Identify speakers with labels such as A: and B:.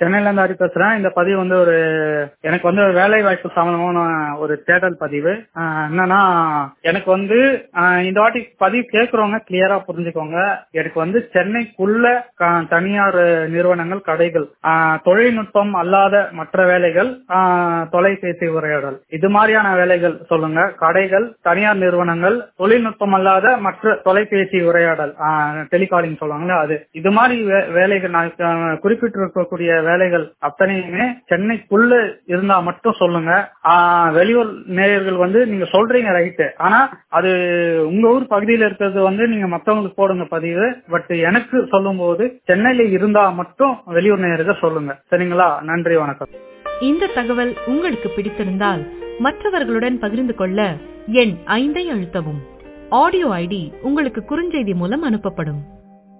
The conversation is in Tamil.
A: சென்னையில இருந்து ஹரி பேசுறேன் இந்த பதிவு வந்து ஒரு எனக்கு வந்து ஒரு வேலை வாய்ப்பு சம்பந்தமான ஒரு தேடல் பதிவு ஆஹ் என்னன்னா எனக்கு வந்து ஆஹ் இந்த வாட்டி பதிவு கேட்கறவங்க கிளியரா புரிஞ்சுக்கோங்க எனக்கு வந்து சென்னைக்குள்ள க- தனியார் நிறுவனங்கள் கடைகள் ஆஹ் தொழில்நுட்பம் அல்லாத மற்ற வேலைகள் ஆஹ் தொலைபேசி உரையாடல் இது மாதிரியான வேலைகள் சொல்லுங்க கடைகள் தனியார் நிறுவனங்கள் தொழில்நுட்பம் அல்லாத மற்ற தொலைபேசி உரையாடல் டெலிகாலிங் சொல்லுவாங்களே அது இது மாதிரி வே- வேலைகள் நான் ஆஹ் குறிப்பிட்டிருக்கக்கூடிய வேலைகள் அத்தனையுமே சென்னைக்குள்ள இருந்தா மட்டும் சொல்லுங்க ஆஹ் வெளியூர் நேயர்கள் வந்து நீங்க சொல்றீங்க ரைட்டு ஆனா அது உங்க ஊர் பகுதியில இருக்கிறது வந்து நீங்க மத்தவங்களுக்கு போடுங்க பதிவு பட் எனக்கு சொல்லும் போது சென்னையில இருந்தா மட்டும் வெளியூர் நேயர்கள் சொல்லுங்க சரிங்களா நன்றி வணக்கம்
B: இந்த தகவல் உங்களுக்கு பிடித்திருந்தால் மற்றவர்களுடன் பகிர்ந்து கொள்ள எண் ஐந்தை அழுத்தவும் ஆடியோ ஐடி உங்களுக்கு குறுஞ்செய்தி மூலம் அனுப்பப்படும்